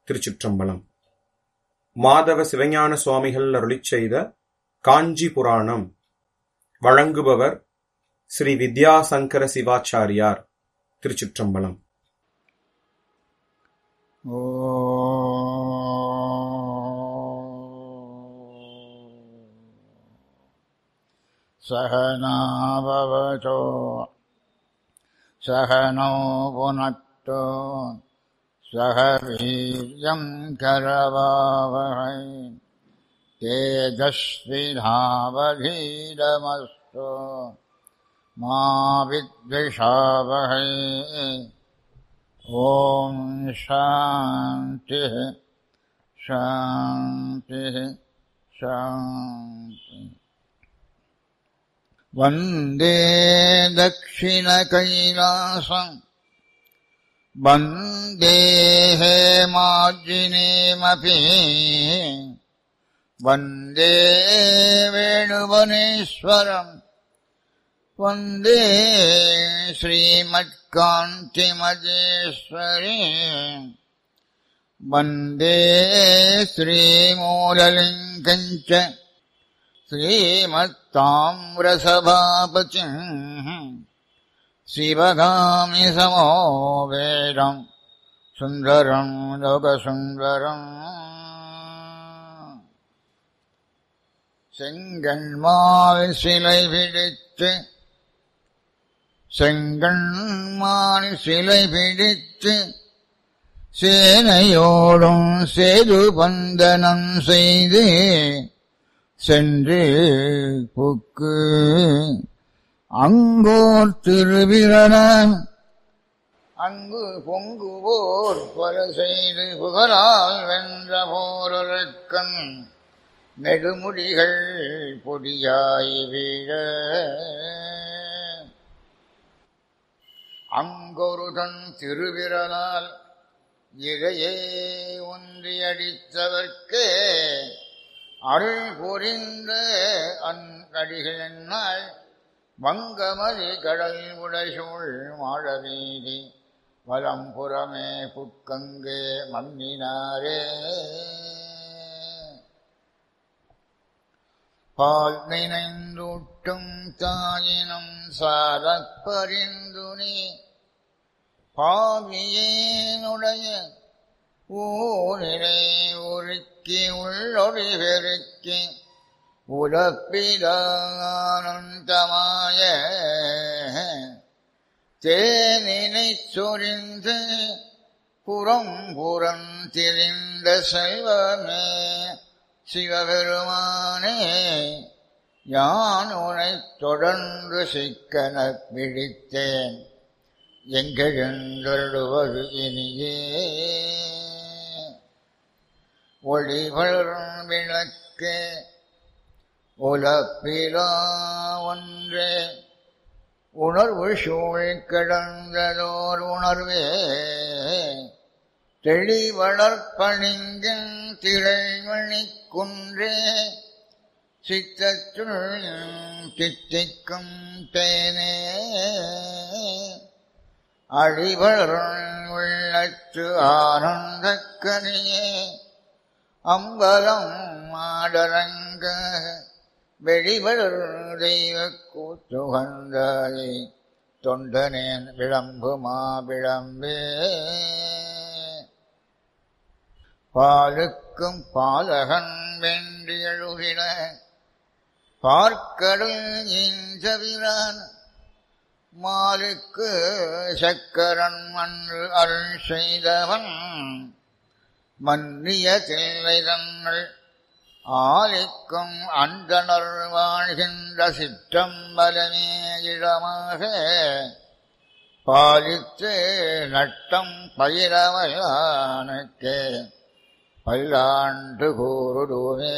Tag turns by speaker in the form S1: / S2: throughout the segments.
S1: திருச்சிற்றம்பலம் மாதவ சிவஞான சுவாமிகள் அருளிச் செய்த காஞ்சி புராணம் வழங்குபவர் ஸ்ரீ வித்யாசங்கர சிவாச்சாரியார் திருச்சிற்றம்பலம்
S2: सहनाववचो सह नो पुनक्तो सह वीर्यम् करवावहै तेजस्विधावधीरमस्तु मा विद्विषावहै ॐ शान्तिः शान्तिः शान्तिः वन्दे दक्षिणकैलासम् वन्दे हेमार्जिनीमपि वन्दे वेणुवनेश्वरम् वन्दे श्रीमत्कान्तिमजेश्वरी वन्दे श्रीमूललिङ्गम् च श्रीमत्ताम्रसभापतिम् शिवगामि समो वेदम् सुन्दरम् लोकसुन्दरम् செங்கண்மால் சிலை பிடித்து செங்கண்மால் சிலை பிடித்து சேனையோடும் சேது பந்தனம் செய்து சென்று புக்கு அங்கோர் திருவிரணன் அங்கு பொங்குவோர் பல செய்து புகழால் வென்ற போரொருக்கன் நெடுமுடிகள் பொடியாய் வீழ அங்கொருதன் திருவிரலால் இழையே ஒன்றியடித்தவர்க்கே அருள் புரிந்த அந்தடிகள் வங்கமதி கடல் உடைசூழ் மாழவீதி வலம்புறமே புக்கங்கே மன்னினாரே பால் நினைந்தூட்டும் தாயினம் சாரப் பரிந்துனி பாவியேனுடைய ஊரிலே உருக்கி உள்ளொளி பெருக்கி உலப்பிலானந்தமாய தேனினை சொரிந்து புறம் புறம் திரிந்த செல்வமே சிவபெருமானே யான் உனை தொடர்ந்து சிக்கன பிடித்தேன் எங்கெழுந்தருடுவது இனியே ஒளிவளரும் விளக்கே உலப்பிலா ஒன்றே உணர்வு சூழ் கிடந்ததோர் உணர்வே தெளிவளர்ப்பணிங்கின் திரைமணி குன்றே சித்தத்துள் தித்திக்கும் தேனே அழிவளரும் உள்ளத்து ஆனந்தக்கனியே அம்பலம் மாடரங்க வெளிவளர் தெய்வ கூத்துகந்தாயை தொண்டனேன் விளம்பு மாவிளம்பே பாலுக்கும் பாலகன் வென்றி எழுகின பார்க்கடல் இஞ்சவிரான் மாலுக்கு சக்கரன் அன்று அருள் செய்தவன் மன்னிய தில்லை தங்கள் ஆலிக்கும் அந்தனர் வாழ்கின்ற சிற்றம்பலமே இடமாக பாலித்து நட்டம் பயிரவலானுக்கே பல்லாண்டு கூறுடுவே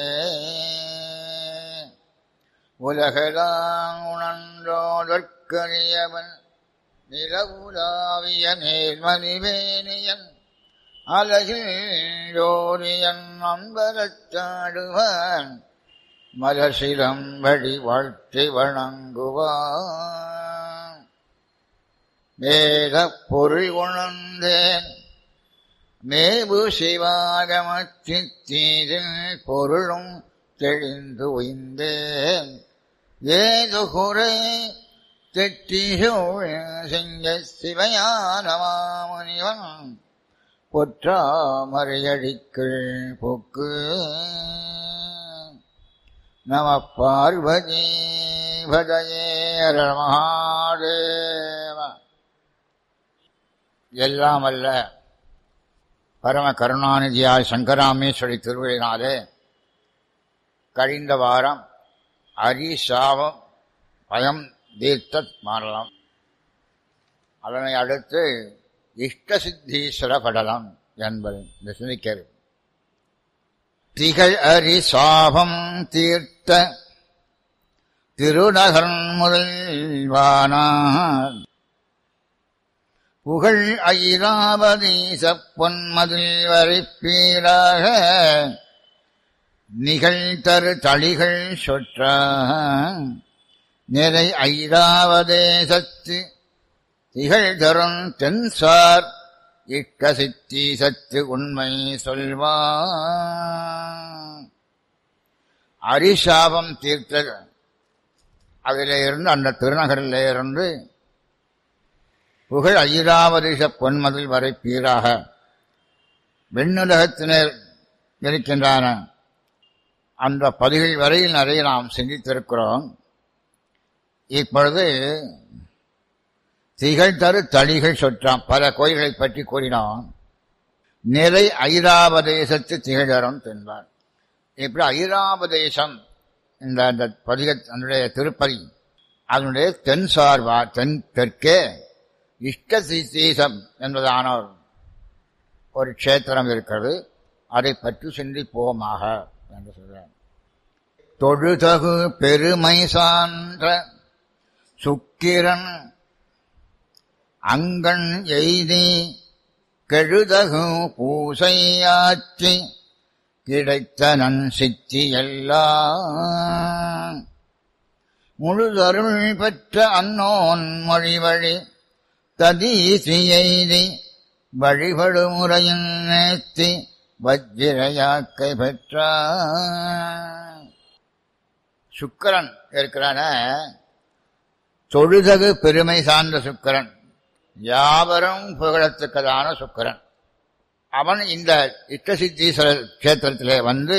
S2: உலகெல்லாம் உணர்ந்தோதற்கரியவன் நிலவுலாவிய நேர்மதிவேனியன் அலகில் ஜோதியன் அம்பலத்தாடுவான் மலசிலம்படி வாழ்த்தி வணங்குவான் வேத பொருள் உணர்ந்தேன் மேவு சிவாகமச்சித்தீரில் பொருளும் தெளிந்து உய்ந்தேன் ஏது குறை தெற்றிசோழ செஞ்ச சிவயானமாமுனிவன் பொற்றாமரையடிக்கள் பொக்கு நம பார்வதி பதயே மகாதேவ எல்லாம் அல்ல பரம கருணாநிதியாய் சங்கராமேஸ்வரி திருவிழினாலே கழிந்த வாரம் அரி சாபம் பயம் தீர்த்த மாறலாம் அதனை அடுத்து இஷ்ட சித்தீஸ்வர படலம் என்பது இந்த சிந்திக்கிறது திகழ் அரி சாபம் தீர்த்த திருநகர் முதல்வானார் புகழ் ஐராவதீச பொன்மதில் வரைப்பீராக நிகழ்தரு தளிகள் சொற்ற நிறை ஐராவதேசத்து திகழ்தரும் தென்சார் இக்க சித்தி சத்து உண்மை சொல்வான் அரிசாபம் தீர்த்தது அதிலே இருந்து அந்த திருநகரிலே இருந்து புகழ் ஐராவதேச பொன்மதில் வரை பீராக வெண்ணுலகத்தினர் இருக்கின்றன அந்த பதிகள் வரையில் நிறைய நாம் சிந்தித்திருக்கிறோம் இப்பொழுது திகழ் தரு தளிகள் சொற்றாம் பல கோயில்களை பற்றி கூறினோம் நிறை ஐராவதேசத்து திகழரும் தென்பார் இப்படி ஐராவதேசம் இந்த அந்த பதிக அதனுடைய திருப்பதி அதனுடைய தென் சார்பா தென் தெற்கே இஷ்ட சித்தீசம் என்பதான ஒரு- ஒரு க்ஷேத்திரம் இருக்கிறது அதை பற்றி சிந்திப்போமாக என்று சொல்றார் தொழுதகு பெருமை சான்ற சுக்கிரன் அங்கண் எய்தி கெழுதகு பூசையாற்றி கிடைத்த நன் சித்தி எல்லாம் முழுதருள் பெற்ற அன்னோன் மொழி வழி ததீசி எய்தி வழிபடு முறையின் நேர்த்தி வஜ்ரயாக்கை பெற்றான் சுக்கரன் இருக்கிறான தொழுதகு பெருமை சார்ந்த சுக்கரன் யாவரும் புகழத்தக்கதான சுக்கரன் அவன் இந்த இஷ்டசித்தீஸ்வரர் கஷேத்திரத்திலே வந்து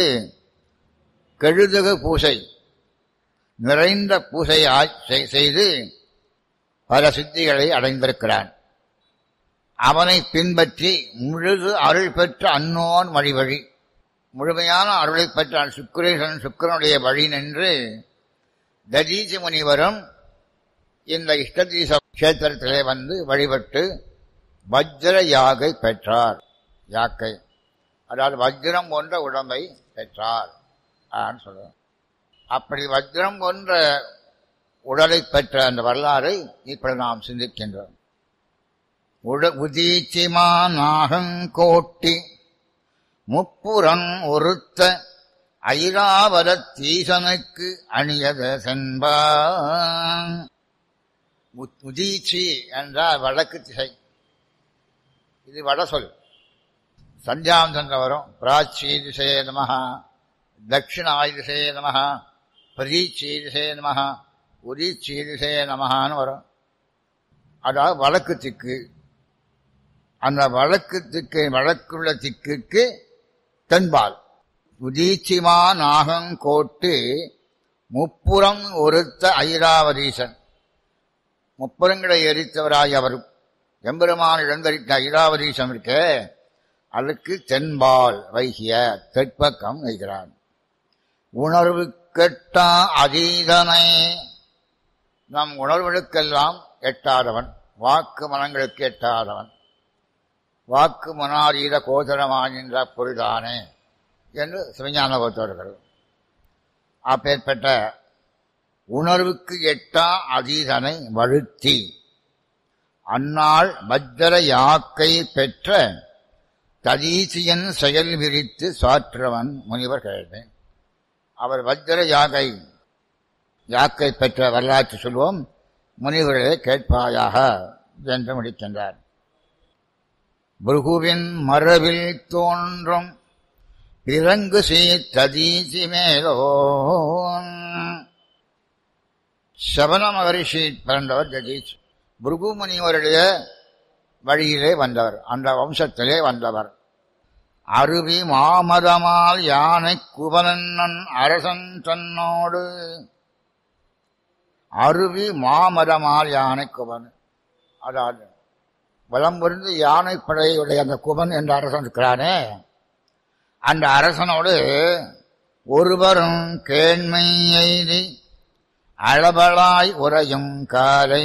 S2: கெழுதகு பூசை நிறைந்த பூசையை ஆ- செய்- செய்து பல சித்திகளை அடைந்திருக்கிறான் அவனை பின்பற்றி முழுது அருள் பெற்ற அன்னோன் வழிவழி முழுமையான அருளை பெற்ற சுக்கிரேசன் சுக்கிரனுடைய வழி நின்று ததீசி முனிவரும் இந்த இஷ்டதீச கஷேத்திரத்திலே வந்து வழிபட்டு வஜ்ர யாகை பெற்றார் யாக்கை அதாவது வஜ்ரம் போன்ற உடம்பை பெற்றார் ஆன்னு சொல்றோம் அப்படி வஜ்ரம் போன்ற உடலை பெற்ற அந்த வரலாறை இப்படி நாம் சிந்திக்கின்றோம் உட உதீச்சிமா நாகங்கோட்டி முப்புறம் ஒருத்த ஐராவத தீசனுக்கு அணியத சென்பான் உ- உதீச்சி என்றால் வடக்கு திசை இது வட சொல் சந்தியாந்தந்திர வரும் பிராச்சி திசையே நம தட்சிணாய் திசையே நம பிரதீச்சி திசையே நம உதீச்சி திசையே நமஹான்னு வரும் அதாவது வடக்கு திக்கு அந்த வடக்கு திக்கு வடக்குள்ள திக்குக்கு தென்பால் உதீச்சிமா நாகங்கோட்டு முப்புறம் ஒருத்த ஐராவதீசன் முப்புறங்களை எரித்தவராய் அவர் எம்பெருமான் இழந்தரித்த ஐராவதீசம் இருக்கே அதுக்கு தென்பால் வைகிய தெற்பக்கம் வைக்கிறான் உணர்வு கெட்டா அதீதனை நம் உணர்வுகளுக்கெல்லாம் எட்டாதவன் வாக்கு மனங்களுக்கு எட்டாதவன் வாக்கு மனாரீத கோதரமாகின்ற பொருள்தானே என்று சிவஞான போத்தவர்கள் அப்பேற்பட்ட உணர்வுக்கு எட்டா அதீதனை வழுத்தி அந்நாள் வஜ்ர யாக்கை பெற்ற ததீசியன் செயல் விரித்து சாற்றவன் முனிவர் கேள்வி அவர் வஜ்ர யாகை யாக்கை பெற்ற வரலாற்று சொல்வோம் முனிவர்களே கேட்பாயாக என்று முடிக்கின்றார் புருகுவின் மரபில் தோன்றும் பிறங்கு சீத்ததீசி மேலோன் சபன மகரிஷி பிறந்தவர் ஜதீஷ் புருகுமுனிவருடைய வழியிலே வந்தவர் அந்த வம்சத்திலே வந்தவர் அருவி மாமதமால் யானை குபனன் அரசன் தன்னோடு அருவி மாமதமால் யானை குபன் அதாவது வலம் புரிந்து யானை படையுடைய அந்த குபன் என்ற அரசன் இருக்கிறானே அந்த அரசனோடு ஒருவரும் கேண்மை எய்தி அளவலாய் உறையும் காலை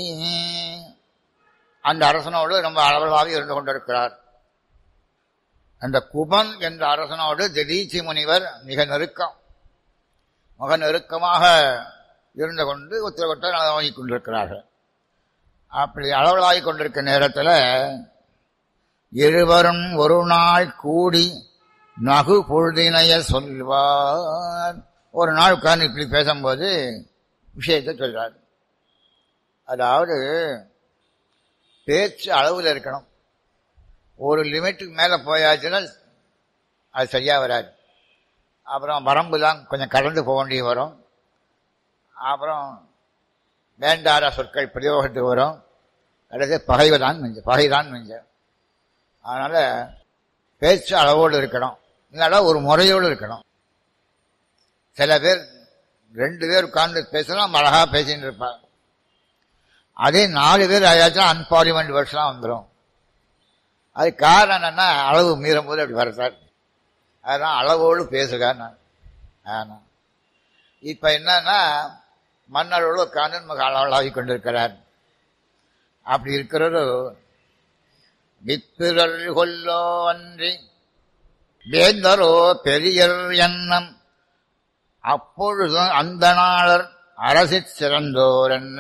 S2: அந்த அரசனோடு ரொம்ப அளவலாக இருந்து கொண்டிருக்கிறார் அந்த குபன் என்ற அரசனோடு திடீச்சி முனிவர் மிக நெருக்கம் மிக நெருக்கமாக இருந்து கொண்டு உத்தரவட்ட நலவாங்கிக் கொண்டிருக்கிறார்கள் அப்படி அளவலாகிக் கொண்டிருக்க நேரத்தில் இருவரும் ஒரு நாள் கூடி நகு பொழுதினைய சொல்வார் ஒரு நாள் உட்கார்ந்து இப்படி பேசும்போது விஷயத்தை சொல்றார் அதாவது பேச்சு அளவில் இருக்கணும் ஒரு லிமிட்டுக்கு மேலே போயாச்சுன்னா அது சரியாக வராது அப்புறம் வரம்பு தான் கொஞ்சம் கடந்து போக வேண்டிய வரும் அப்புறம் வேண்டாத சொற்கள் பிரயோகத்துக்கு வரும் கடைசி பகைவை தான் மிஞ்ச பகை தான் மிஞ்ச அதனால் பேச்சு அளவோடு இருக்கணும் இல்லைனா ஒரு முறையோடு இருக்கணும் சில பேர் ரெண்டு பேர் உட்கார்ந்து பேசலாம் அழகா பேசிட்டு இருப்பாங்க அதே நாலு பேர் ஆயாச்சும் அன்பார்லிமெண்ட் வேர்ட்ஸ்லாம் வந்துடும் அது காரணம் என்னன்னா அளவு மீறும் போது அப்படி வரத்தார் அதான் அளவோடு பேசுக ஆனா இப்ப என்னன்னா மன்னரோடு உட்கார்ந்து நமக்கு அளவலாகி கொண்டிருக்கிறார் அப்படி இருக்கிறது வித்திரர் கொல்லோ அன்றி வேந்தரோ பெரியர் எண்ணம் அப்பொழுது அந்த நாளர் அரசி சிறந்தோர் என்ன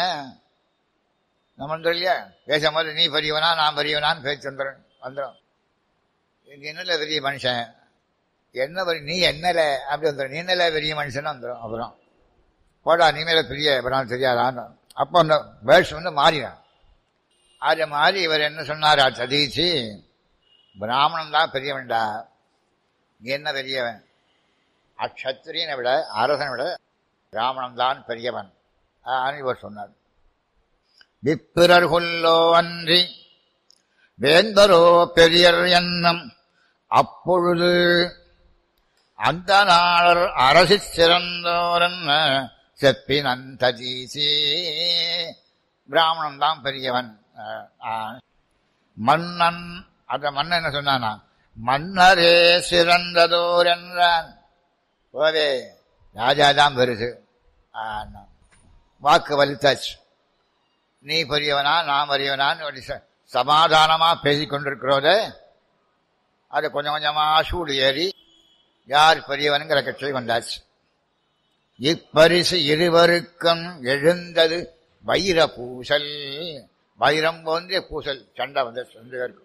S2: நம்ம இல்லையா பேசும்போது நீ பெரியவனா நான் பெரியவனான்னு பேச்சு வந்துடும் வந்துடும் என்னல பெரிய மனுஷன் என்ன பெரிய நீ என்னல அப்படி வந்துடும் நீ என்னல பெரிய மனுஷன் வந்துடும் அப்புறம் போடா நீ மேல பெரிய அப்புறம் தெரியாதான்னு அப்போ அந்த வேர்ட்ஸ் வந்து மாறினான் அது மாதிரி இவர் என்ன சொன்னாரா சதீச்சு பிராமணன் தான் பெரியவன்டா நீ என்ன பெரியவன் அக்ஷத்திரியனை விட அரசனை விட பிராமணன் தான் பெரியவன் இவர் சொன்னார் விப்பிரர் கொல்லோ அன்றி வேந்தரோ பெரியர் எண்ணம் அப்பொழுது அந்த நாளர் அரசி சிறந்தோரன் செப்பின் அந்த ஜீசி பிராமணன் தான் பெரியவன் மன்னன் அந்த மன்னன் என்ன சொன்னானா மன்னரே சிறந்ததோர் என்றான் போதே ராஜா தான் பெருசு வாக்கு வலித்தாச்சு நீ பெரியவனா நான் பெரியவனான்னு சமாதானமா பேசிக் கொண்டிருக்கிறோத அது கொஞ்சம் கொஞ்சமா சூடு ஏறி யார் பெரியவனுங்கிற கட்சி வந்தாச்சு இப்பரிசு இருவருக்கும் எழுந்தது வைர பூசல் வைரம் போன்ற பூசல் சண்டை வந்து ரெண்டு பேருக்கும்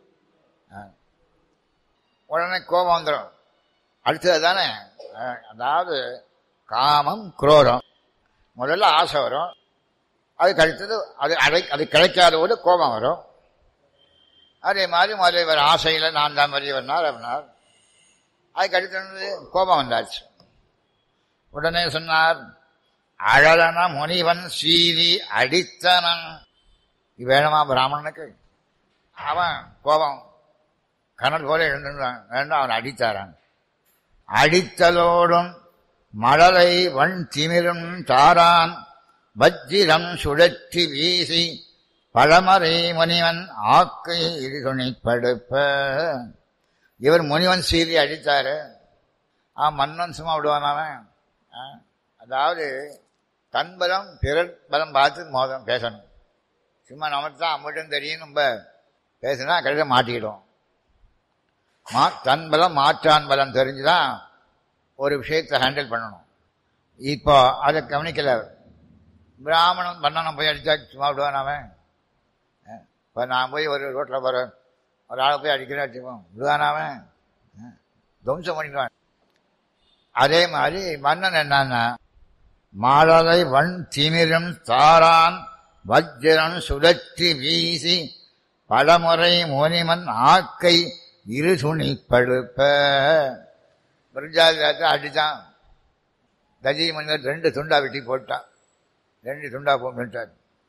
S2: உடனே கோபம் வந்துடும் அடுத்தது தானே அதாவது காமம் குரோரம் முதல்ல ஆசை வரும் அதுக்கு அடுத்தது அது அடை அது கிடைக்காத போது கோபம் வரும் அதே மாதிரி முதல்ல இவர் ஆசையில் நான் தான் பெரியவர்னார் அப்படின்னார் அதுக்கு அடுத்தது கோபம் வந்தாச்சு உடனே சொன்னார் அழலன முனிவன் சீதி அடித்தனன் வேணுமா பிராமணனுக்கு அவன் கோபம் கனல் போல எழுந்தான் வேண்டாம் அவன் அடித்தாரான் அடித்தலோடும் மழலை வன் திமிரும் தாரான் வஜ்ஜிரம் சுழற்றி வீசி பழமறை முனிவன் ஆக்கை இது படுப்ப இவர் முனிவன் சீதி அடித்தாரு ஆ மன்னன் சும்மா விடுவான் அவன் அதாவது தன் பலம் பிறர் பலம் பார்த்து மோதம் பேசணும் சும்மா நமக்கு தான் அம்மட்டும் தெரியும் நம்ம பேசினா கடைசியில் மாட்டிக்கிடும் மா தன் பலம் மாற்றான் பலம் தெரிஞ்சுதான் ஒரு விஷயத்தை ஹேண்டில் பண்ணணும் இப்போ அதை கவனிக்கல பிராமணன் பண்ணணும் போய் அடித்தா சும்மா விடுவான் அவன் இப்போ நான் போய் ஒரு ரோட்டில் போகிறேன் ஒரு ஆளை போய் அடிக்கிறேன் வச்சுப்போம் விடுவான் அவன் துவம்சம் பண்ணிடுவான் அதே மாதிரி மன்னன் என்னன்னா மாடலை வன் திமிரும் தாரான் வஜ்ரன் சுழற்றி வீசி பலமுறை மோனிமன் ஆக்கை இரு துணி பழுப்ப பிரஜாதி அடிச்சான் தஜி மன்னர் ரெண்டு துண்டா வெட்டி போட்டான் ரெண்டு துண்டா போட்டார்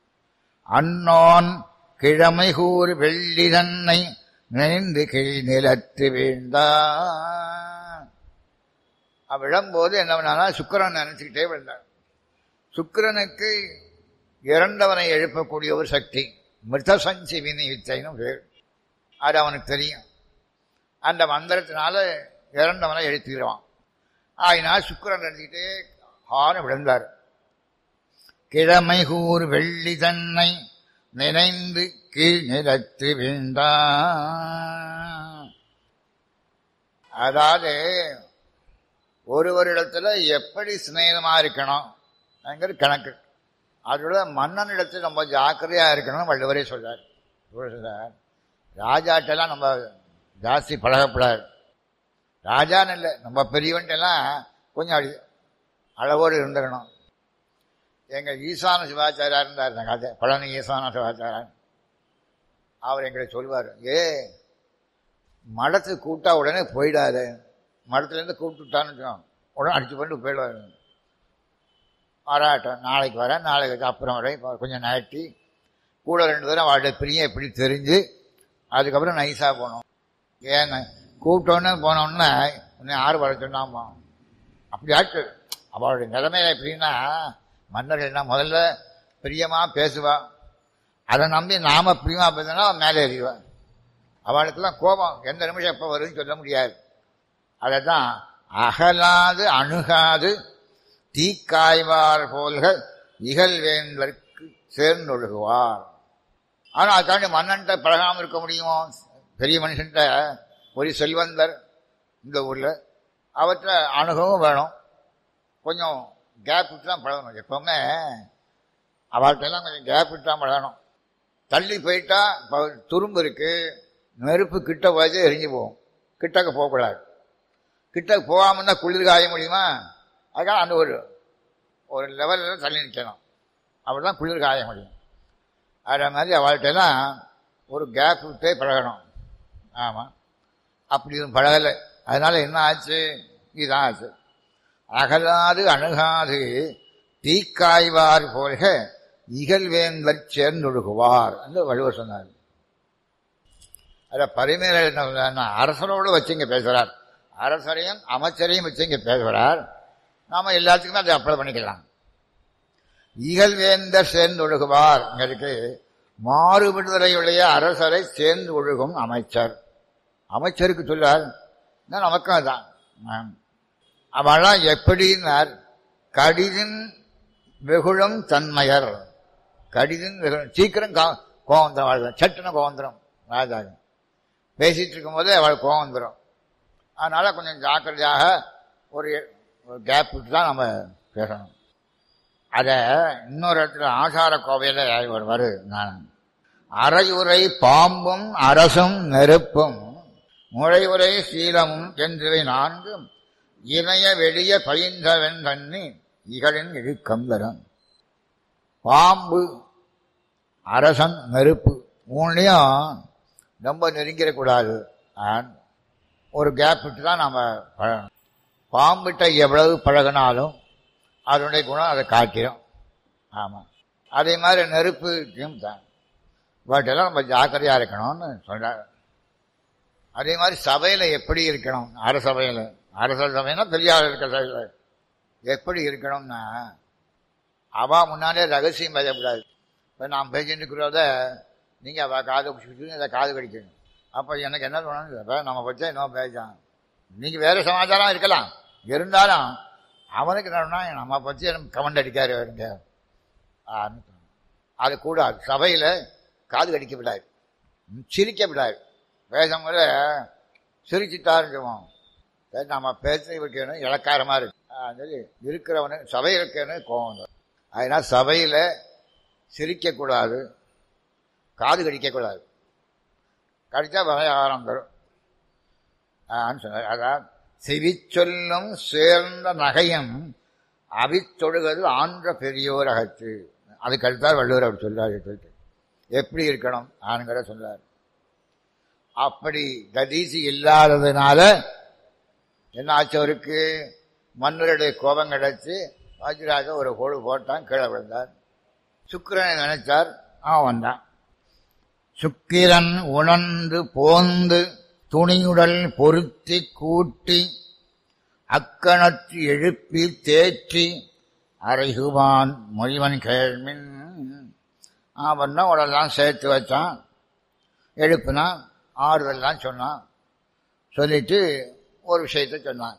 S2: அன்னோன் கிழமை கூறு வெள்ளி தன்னை நினைந்து கீழ் நிலத்து வீழ்ந்தான் விழும்போது என்ன பண்ணா சுக்கரன் நினைச்சுக்கிட்டே விழுந்தார் சுக்கிரனுக்கு இறந்தவனை எழுப்பக்கூடிய ஒரு சக்தி மிருத சஞ்சீவினி வித்தைன்னு பேர் அது அவனுக்கு தெரியும் அந்த மந்திரத்தினால இறந்தவனை எழுத்திடுவான் ஆயினால் சுக்கிரன் நினைச்சுக்கிட்டே ஆன விழுந்தார் கிழமை கூர் வெள்ளி தன்னை நினைந்து கீழ் நிலத்து வீழ்ந்தான் அதாவது ஒருவரிடத்துல எப்படி சிநேகமா இருக்கணும் என்கிற கணக்கு அதோட மன்னனிடத்தில் ரொம்ப ஜாக்கிரதையா இருக்கணும் வள்ளுவரே சொல்றார் சொல்றார் ராஜாட்டெல்லாம் நம்ம ஜாஸ்தி பழகப்படாது ராஜான்னு இல்லை நம்ம பெரியவன்ட்டெல்லாம் கொஞ்சம் அடி அளவோடு இருந்துக்கணும் எங்கள் ஈசான சிவாச்சாரியா இருந்தார் இந்த கதை பழனி ஈசான சிவாச்சாரியன் அவர் எங்களை சொல்வார் ஏ மடத்துக்கு கூப்பிட்டா உடனே போயிடாது மடத்துலேருந்து கூப்பிட்டுட்டான்னு வச்சுக்கோ, உடனே அடிச்சு பண்ணிட்டு போயிடுவார் வராட்டம் நாளைக்கு வரேன் நாளைக்கு அப்புறம் வரேன் இப்போ கொஞ்சம் நகட்டி கூட ரெண்டு பேரும் அவளுடைய பிரியம் எப்படி தெரிஞ்சு அதுக்கப்புறம் நைஸாக போகணும் ஏங்க கூப்பிட்டோன்னே போனோன்னே இன்னும் யார் வர சொன்னாமா அப்படி ஆச்சு அவளுடைய நிலைமையில எப்படின்னா மன்னர்கள் என்ன முதல்ல பிரியமா பேசுவா அதை நம்பி நாம பிரியமா பேசினா அவன் மேலே ஏறிடுவான் அவளுக்கெல்லாம் கோபம் எந்த நிமிஷம் எப்போ வருதுன்னு சொல்ல முடியாது அதை தான் அகலாது அணுகாது தீக்காய்வார் போல்க இகழ்வேந்தற்கு சேர்ந்தொழுகுவார் ஆனால் அதுக்காண்டி மன்னன்ட்ட பழகாமல் இருக்க முடியுமோ பெரிய மனுஷன்ட்ட ஒரு செல்வந்தர் இந்த ஊரில் அவற்றை அணுகவும் வேணும் கொஞ்சம் கேப் விட்டு தான் பழகணும் எப்பவுமே அவர்கிட்டலாம் கொஞ்சம் கேப் விட்டு தான் பழகணும் தள்ளி போயிட்டா இப்போ துரும்பு இருக்கு நெருப்பு கிட்ட போய் எரிஞ்சு போகும் கிட்டக்க போகக்கூடாது கிட்ட போகாமல் இருந்தால் குளிர் காய முடியுமா அதுக்காக அந்த ஒரு ஒரு லெவலில் தள்ளி நிற்கணும் அப்படி தான் குளிர் காய முடியும் அதே மாதிரி அவள்கிட்டலாம் ஒரு கேப் விட்டே பழகணும் ஆமாம் அப்படி பழகலை அதனால என்ன ஆச்சு இதுதான் ஆச்சு அகலாது அணுகாது தீக்காய்வார் போல்க இகழ்வேந்தர் சேர்ந்தொழுகுவார் என்று வள்ளுவர் சொன்னார் அதில் பரிமையில என்ன சொல்றாருன்னா, அரசரோடு வச்சு இங்கே பேசுகிறார் அரசரையும் அமைச்சரையும் வச்சு இங்கே பேசுகிறார் நாம எல்லாத்துக்குமே அதை அப்ளை பண்ணிக்கலாம் இகழ்வேந்தர் சேர்ந்து ஒழுகுவார் இருக்கு மாறுபடுதலையுடைய அரசரை சேர்ந்து ஒழுகும் அமைச்சர் அமைச்சருக்கு சொல்றார் இன்னும் நமக்கும் அதான் ஆம். அவெல்லாம் எப்படின்னார் கடிதின் வெகுளும் தன்மையர் கடிதின் வெகுளும் சீக்கிரம் கா- கோவம் வந்துடும் அவளுக்கு சட்டுன்னு கோவம் வந்துடும் ராஜாக்கு பேசிட்டு இருக்கும்போதே அவளுக்கு கோவம் வந்துடும் அதனால கொஞ்சம் ஜாக்கிரதையாக ஒரு ஒரு கேப் விட்டு தான் நம்ம பேசணும் அதை இன்னொரு இடத்துல ஆசார கோவையில் வருவார் நான் அரையுறை பாம்பும் அரசும் நெருப்பும் முறையுறை சீலமும் என்றவை நான்கும் இணைய வெளிய பயின்றவன் தண்ணி இகழின் இழுக்கம் தரும் பாம்பு அரசன் நெருப்பு மூணுலையும் ரொம்ப நெருங்கிடக்கூடாது ஆன் ஒரு கேப் விட்டு தான் நம்ம பழகணும் பாம்பிட்ட எவ்வளவு பழகினாலும் அதனுடைய குணம் அதை காட்டிடும் ஆமாம் அதே மாதிரி நெருப்புக்கும் தான் பட்டெல்லாம் நம்ம ஜாக்கிரதையாக இருக்கணும்னு சொல்கிறார் அதே மாதிரி சபையில் எப்படி இருக்கணும் அரசபையில் அரச சபைனா பெரியார் இருக்கிற சபையில் எப்படி இருக்கணும்னா அவா முன்னாலே ரகசியம் பேசக்கூடாது இப்போ நான் பேசிட்டு இருக்கிறத நீங்கள் அவள் காது பிடிச்சிட்டு அதை காது கடிக்கணும் அப்போ எனக்கு என்ன தோணுது அப்போ நம்ம பற்றி என்ன பேசான் நீங்கள் வேறு சமாச்சாரம் இருக்கலாம் இருந்தாலும் அவனுக்கு என்னன்னா நம்ம பற்றி கமெண்ட் அடிக்காரு வருங்க ஆன்னு தோணும். அது கூடாது சபையில் காது கடிக்க விடாது சிரிக்க விடாது பேசும்போது சிரிச்சுட்டாருவோம் சரி நம்ம பேச வைக்கணும் இலக்காரமாக இருக்கு ஆஹ் சொல்லி இருக்கிறவனு சபை இருக்கணும் கோவம் வரும். அதனால சபையில் சிரிக்கக்கூடாது காது கடிக்கக்கூடாது கடித்தா விவகாரம் தரும் ஆன்னு சொன்னார் அதான் செவிச்சொல்லும் சேர்ந்த நகையும் அவித்தொழுகிறது ஆன்ற பெரியோர் அகத்து அதுக்கு அடுத்தார் வள்ளுவர் அப்படி சொல்றாரு சொல்லிட்டு எப்படி இருக்கணும் ஆணுங்கிற சொல்றார் அப்படி ததீசி இல்லாததுனால என்ன ஆச்சு அவருக்கு மன்னருடைய கோபம் கிடைச்சு வாஜ்ராஜ ஒரு கோடு போட்டான் கீழே விழுந்தார் சுக்கிரனை நினைச்சார் அவன் வந்தான் சுக்கிரன் உணர்ந்து போந்து துணியுடல் பொருத்தி கூட்டி அக்கணத்து எழுப்பி தேற்றி அரைகுவான் மொழிவன் கேள்மின் அவன் உடலாம் சேர்த்து வச்சான் எழுப்புனான் ஆறுதல்லாம் சொன்னான் சொல்லிட்டு ஒரு விஷயத்த சொன்னான்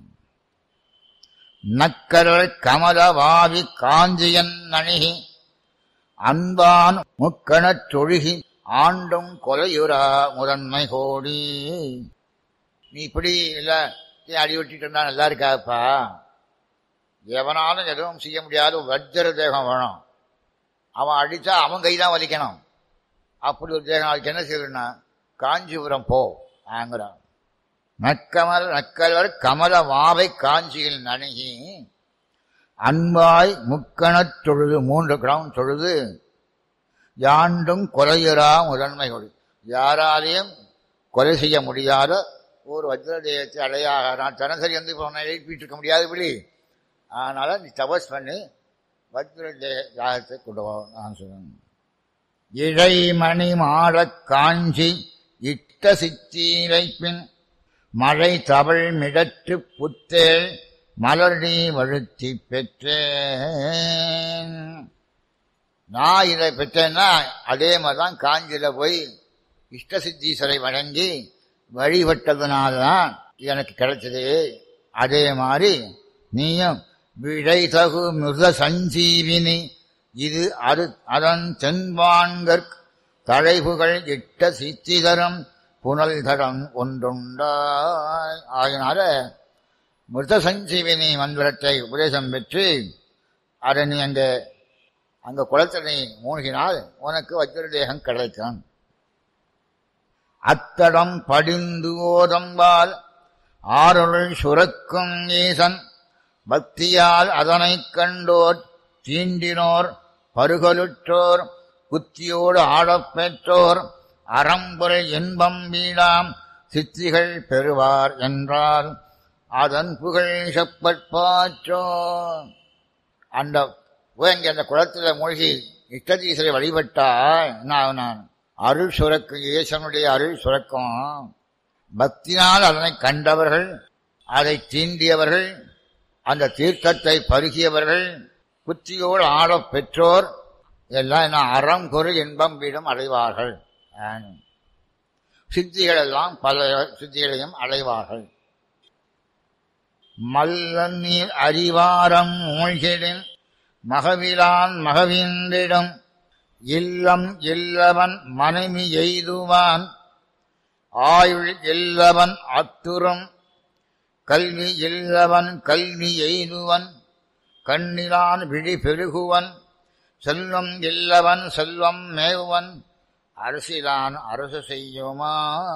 S2: நக்கரல் கமலவாவி காஞ்சியன் அணுகி அன்பான் முக்கணத் தொழுகி ஆண்டும் கொலையுறா முதன்மை கோடி நீ இப்படி இல்ல அடி விட்டுட்டு இருந்தா நல்லா இருக்காப்பா எவனாலும் எதுவும் செய்ய முடியாத வஜ்ர தேகம் வேணும் அவன் அடிச்சா அவன் கைதான் வலிக்கணும் அப்படி ஒரு தேகம் அதுக்கு என்ன செய்யணும்னா காஞ்சிபுரம் போ ஆங்கிறான் நக்கமல் நக்கல்வர் கமல வாவை காஞ்சியில் நணுகி அன்பாய் முக்கணத் தொழுது மூன்று கிரவுண்ட் தொழுது யாண்டும் கொலையுறா முதன்மை கொடி யாராலையும் கொலை செய்ய முடியாத ஒரு வஜ்ரதேயத்தை அடையாக நான் தினசரி வந்து இப்போ உன்னை எழுப்பிட்டு இருக்க முடியாது இப்படி அதனால நீ தபஸ் பண்ணி வஜ்ரதேயத்தை கொண்டு வா நான் சொல்லுவேன் இழைமணி மாடக் காஞ்சி இட்ட சித்தீரை பின் மழை தவள் மிடற்று புத்தேள் மலர்டி வழுத்தி பெற்றேன் நான் இதை பெற்றேன்னா அதே மாதிரிதான் காஞ்சியில போய் இஷ்டசித்தீஸ்வரை வணங்கி வழிபட்டதுனால்தான் எனக்கு கிடைச்சது அதே மாதிரி நீயும் விடை தகு மிருத சஞ்சீவினி இது அரு அதன் தென்பான்கற் தழைவுகள் இட்ட சித்திதரம் புனல் தடம் ஒன்றுண்டாய் ஆகினால மிருத சஞ்சீவினி மந்திரத்தை உபதேசம் பெற்று அதை நீ அங்க அந்த குளத்தில் நீ மூழ்கினால் உனக்கு வஜ்ரதேகம் கிடைக்கும் அத்தடம் படிந்து ஓதம்பால் ஆருள் சுரக்கும் ஈசன் பக்தியால் அதனைக் கண்டோர் தீண்டினோர் பருகலுற்றோர் குத்தியோடு ஆடப் பெற்றோர் அறம்புரை இன்பம் வீடாம் சித்திகள் பெறுவார் என்றால் அதன் புகழ் செப்பற்பாற்றோ அந்த போய் அந்த குளத்துல மூழ்கி இஷ்டதீசரை வழிபட்டால் நான் நான் அருள் சுரக்கும் ஈசனுடைய அருள் சுரக்கும் பக்தினால் அதனை கண்டவர்கள் அதை தீண்டியவர்கள் அந்த தீர்த்தத்தை பருகியவர்கள் புத்தியோடு ஆடப் பெற்றோர் எல்லாம் என்ன அறம் பொரு இன்பம் வீடும் அடைவார்கள் சித்திகள் எல்லாம் பல சித்திகளையும் அடைவார்கள் மல்லநீர் அறிவாரம் மூழ்கிடின் மகவிலான் மகவிந்திடம் இல்லம் இல்லவன் மனைவி எய்துவான் ஆயுள் இல்லவன் அத்துறம் கல்வி இல்லவன் கல்வி எய்துவன் கண்ணிலான் விழி பெருகுவன் செல்வம் இல்லவன் செல்வம் மேவுவன் அரசிலான் அரசு செய்யுமா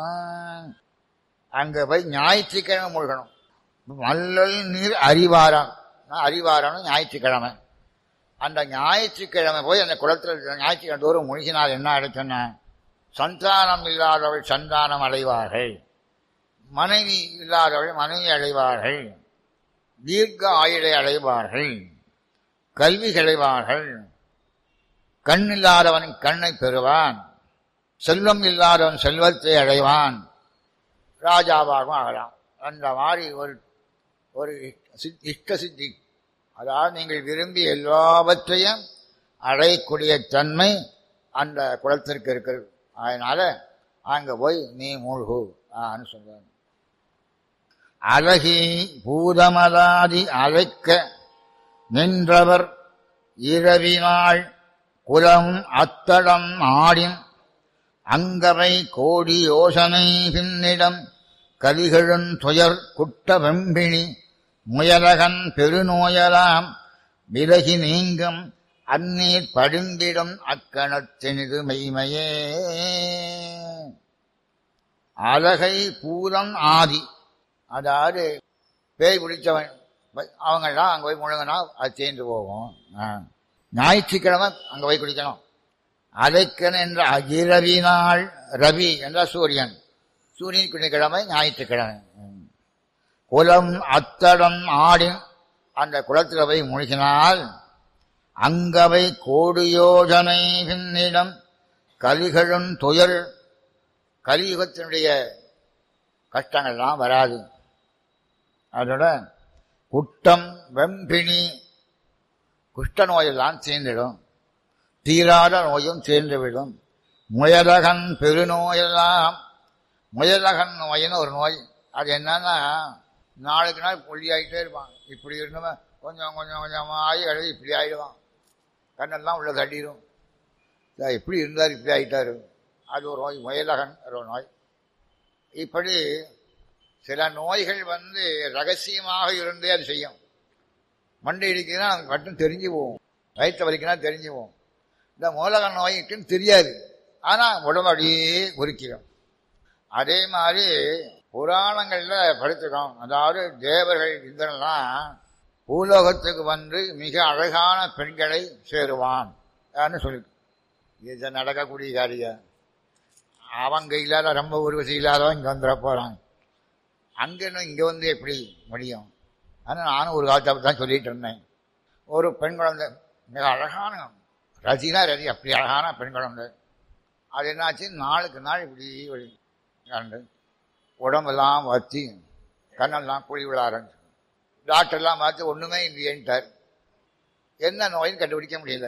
S2: அங்க போய் ஞாயிற்றுக்கிழமை மூழ்கணும் மல்லல் நீர் அறிவாரம் அறிவாரம் ஞாயிற்றுக்கிழமை அந்த ஞாயிற்றுக்கிழமை போய் அந்த குளத்தில் ஞாயிற்றுக்கிழமை தோறும் மூழ்கினால் என்ன அடைச்சன சந்தானம் இல்லாதவள் சந்தானம் அடைவார்கள் மனைவி இல்லாதவள் மனைவி அடைவார்கள் தீர்க்க ஆயுளை அடைவார்கள் கல்வி கிடைவார்கள் கண் இல்லாதவன் கண்ணை பெறுவான் செல்வம் இல்லாதவன் செல்வத்தை அடைவான் ராஜாவாகவும் ஆகலாம் அந்த மாதிரி ஒரு ஒரு இஷ்ட சித்தி அதாவது நீங்கள் விரும்பி எல்லாவற்றையும் அடையக்கூடிய தன்மை அந்த குளத்திற்கு இருக்கிறது அதனால அங்க போய் நீ மூழ்கு ஆன்னு சொல்றாங்க அழகி பூதமலாதி அழைக்க நின்றவர் இரவினாள் குலம் அத்தடம் ஆடின் அங்கவை கோடி யோசனை பின்னிடம் கலிகழும் துயர் குட்ட வெம்பிணி முயலகன் பெருநோயலாம் விலகி நீங்கும் அந்நீர் படிந்திடும் அக்கணத்தினிது மெய்மையே அழகை பூதம் ஆதி அதாவது பேய் பிடிச்சவன் அவங்கெல்லாம் அங்கே போய் முழுங்கினா அது சேர்ந்து போகும் ஞாயிற்றுக்கிழமை அங்கே போய் குடிக்கணும் அதைக்கன் என்ற அகிரவி நாள் ரவி என்ற சூரியன் சூரியன் கிழமை ஞாயிற்றுக்கிழமை ம். குலம் அத்தடம் ஆடின் அந்த குளத்தில் போய் மூழ்கினால் அங்கவை கோடியோஜனை பின்னிடம் கலிகளும் துயர் கலியுகத்தினுடைய கஷ்டங்கள்லாம் வராது அதோட குட்டம் வெம்பினி குஷ்ட நோயெல்லாம் சேர்ந்துடும் தீராத நோயும் சேர்ந்துவிடும் முயலகன் பெருநோயெல்லாம் முயலகன் நோயின்னு ஒரு நோய் அது என்னன்னா நாளுக்கு நாள் புள்ளியாயிட்டே இருப்பான் இப்படி இருந்தவன் கொஞ்சம் கொஞ்சம் கொஞ்சமாக ஆகி எழுதி இப்படி ஆயிடுவான் கண்ணெல்லாம் உள்ள தட்டிடும் சார் இப்படி இருந்தார் இப்படி ஆயிட்டாரு அது ஒரு நோய் முயலகன் ஒரு நோய் இப்படி சில நோய்கள் வந்து ரகசியமாக இருந்தே அது செய்யும் மண்டை இடிக்குதுன்னா நமக்கு மட்டும் தெரிஞ்சு போகும் வயிற்று வலிக்குன்னா தெரிஞ்சு போகும் இந்த மூலக நோய்க்குன்னு தெரியாது ஆனால் உடம்பு அப்படியே குறிக்கிறோம் அதே மாதிரி புராணங்கள்ல படிச்சிருக்கோம் அதாவது தேவர்கள் இந்திரன்லாம் பூலோகத்துக்கு வந்து மிக அழகான பெண்களை சேருவான் சொல்லி இது நடக்கக்கூடிய காரியம் அவங்க இல்லாத ரொம்ப உருவசி இல்லாதவன் இங்கே வந்துட போகிறான் அங்கே இங்கே வந்து எப்படி முடியும் ஆனால் நானும் ஒரு காலத்தை தான் சொல்லிட்டு இருந்தேன் ஒரு பெண் குழந்தை மிக அழகான ரசினா ரசி அப்படி அழகான பெண் குழந்தை அது என்னாச்சு நாளுக்கு நாள் இப்படி கண்டு உடம்பெல்லாம் வத்தி கண்ணெல்லாம் குழி விழ ஆரம்பிச்சு டாக்டர்லாம் பார்த்து ஒன்றுமே இல்லையேன்ட்டார் என்ன நோயின்னு கண்டுபிடிக்க முடியல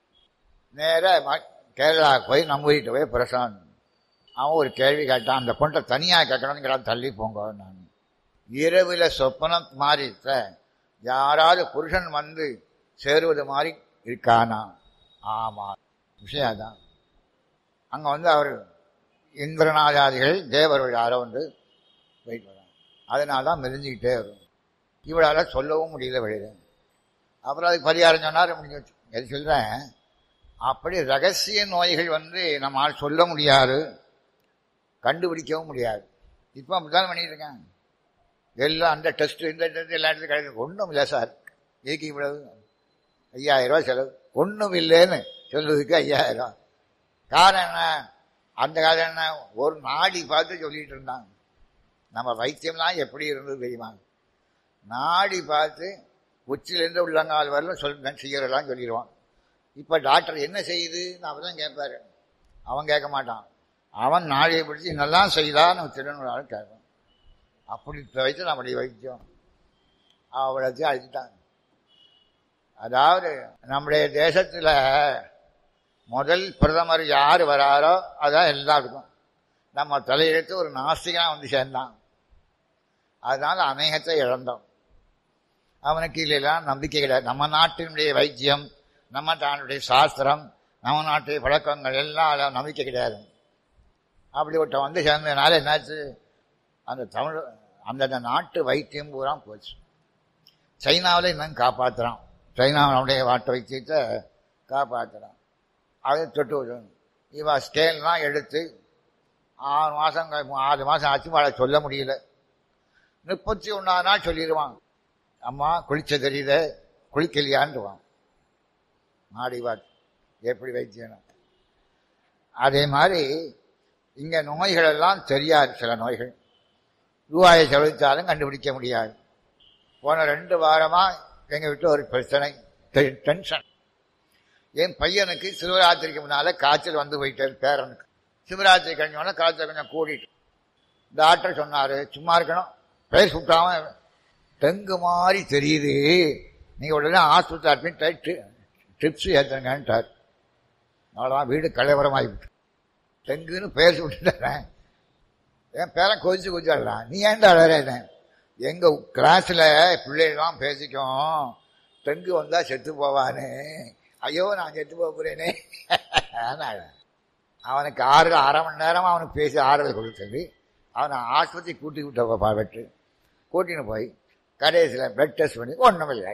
S2: நேராக கேரளா போய் நம்ம வீட்டு போய் பிரசாந்த் அவன் ஒரு கேள்வி கேட்டான் அந்த பொண்ணை தனியாக கேட்கணுங்கிற தள்ளி போங்க நான் இரவில் சொப்பனம் மாதிரி யாராவது புருஷன் வந்து சேருவது மாதிரி இருக்கானா ஆமாம் விஷயம் தான் அங்கே வந்து அவர் இந்திரநாதாதிகள் தேவர்கள் யாரோ வந்து போயிட்டு வராங்க அதனால தான் மெரிஞ்சுக்கிட்டே வரும் இவளால் சொல்லவும் முடியல வெளியில அப்புறம் அதுக்கு பரிகாரம் சொன்னார் முடிஞ்சு வச்சு எது சொல்கிறேன் அப்படி ரகசிய நோய்கள் வந்து நம்மால் சொல்ல முடியாது கண்டுபிடிக்கவும் முடியாது இப்போ அப்படித்தான் பண்ணிட்டு இருக்காங்க எல்லாம் அந்த டெஸ்ட் இந்த டெஸ்ட் எல்லா இடத்துலையும் கிடைக்கும் ஒன்றும் இல்லை சார் இதுக்கு இவ்வளவு ஐயாயிரம் ரூபா செலவு ஒன்றும் இல்லைன்னு சொல்றதுக்கு ஐயாயிரம் ரூபா காரணம் என்ன அந்த காலம் என்ன ஒரு நாடி பார்த்து சொல்லிட்டு இருந்தாங்க நம்ம வைத்தியம்லாம் எப்படி இருந்தது தெரியுமா நாடி பார்த்து உச்சிலேருந்து உள்ளங்கால் வரல சொல் செய்யறதெல்லாம் சொல்லிடுவான் இப்போ டாக்டர் என்ன செய்யுது நான் தான் கேட்பாரு அவன் கேட்க மாட்டான் அவன் நாடியை பிடிச்சி என்னெல்லாம் செய்தான்னு திருநூறாலும் கேட்பான் அப்படி வைத்து நம்முடைய வைத்தியம் அவ்வளோத்தையும் அழிச்சிட்டாங்க அதாவது நம்முடைய தேசத்தில் முதல் பிரதமர் யார் வராரோ அதான் எல்லாருக்கும் நம்ம தலையெழுத்து ஒரு நாஸ்திகனாக வந்து சேர்ந்தான் அதனால் அநேகத்தை இழந்தோம் அவனுக்கு இல்லைலாம் நம்பிக்கை கிடையாது நம்ம நாட்டினுடைய வைத்தியம் நம்ம நாட்டுடைய சாஸ்திரம் நம்ம நாட்டு பழக்கங்கள் எல்லாம் அதில் நம்பிக்கை கிடையாது அப்படி ஒருத்தன் வந்து சேர்ந்ததுனால என்னாச்சு அந்த தமிழ் அந்தந்த நாட்டு வைத்தியம் பூரா போச்சு சைனாவில் இன்னும் காப்பாற்றுறான் சைனாவுடைய நாட்டு வைத்தியத்தை காப்பாற்றுறான் அதை தொட்டு விடணும் இவ ஸ்கேல்லாம் எடுத்து ஆறு மாதம் ஆறு மாதம் ஆச்சு அவளை சொல்ல முடியல முப்பத்தி ஒன்றாவது நாள் சொல்லிடுவான் அம்மா குளிச்ச தெரியல குளிக்கலையான்டுவான் மாடி வாட் எப்படி வைத்தியம் அதே மாதிரி இங்கே நோய்கள் எல்லாம் தெரியாது சில நோய்கள் ரூபாயை செலவித்தாலும் கண்டுபிடிக்க முடியாது போன ரெண்டு வாரமாக எங்கள் வீட்டில் ஒரு பிரச்சனை டென்ஷன் என் பையனுக்கு சிவராத்திரிக்கு முன்னால காய்ச்சல் வந்து போயிட்டாரு பேரனுக்கு சிவராத்திரி கழிஞ்சோன்னா காய்ச்சல் கொஞ்சம் கூடிட்டு டாக்டர் சொன்னாரு சும்மா இருக்கணும் பேர் சுட்டாம டெங்கு மாதிரி தெரியுது நீங்க உடனே ஆஸ்பத்திரி அட்மிட் ட்ரிப்ஸ் ஏற்றுங்கன்ட்டார் அவ்வளோதான் வீடு கலைவரமாகிவிட்டு டெங்குன்னு பேர் சுட்டுட்டேன் என் பேரன் கொதிச்சு கொதிச்சாடலாம் நீ ஏன்டா அழறேன் எங்க கிளாஸ்ல பிள்ளைகள்லாம் பேசிக்கும் டெங்கு வந்தா செத்து போவானே ஐயோ நான் செத்து போக போறேனே அவனுக்கு ஆறு அரை மணி நேரம் அவனுக்கு பேசி ஆறுதல் கொடுத்தது அவனை ஆஸ்பத்திரி கூட்டி விட்ட பாவட்டு கூட்டின்னு போய் கடைசியில் பிளட் டெஸ்ட் பண்ணி ஒன்றும் இல்லை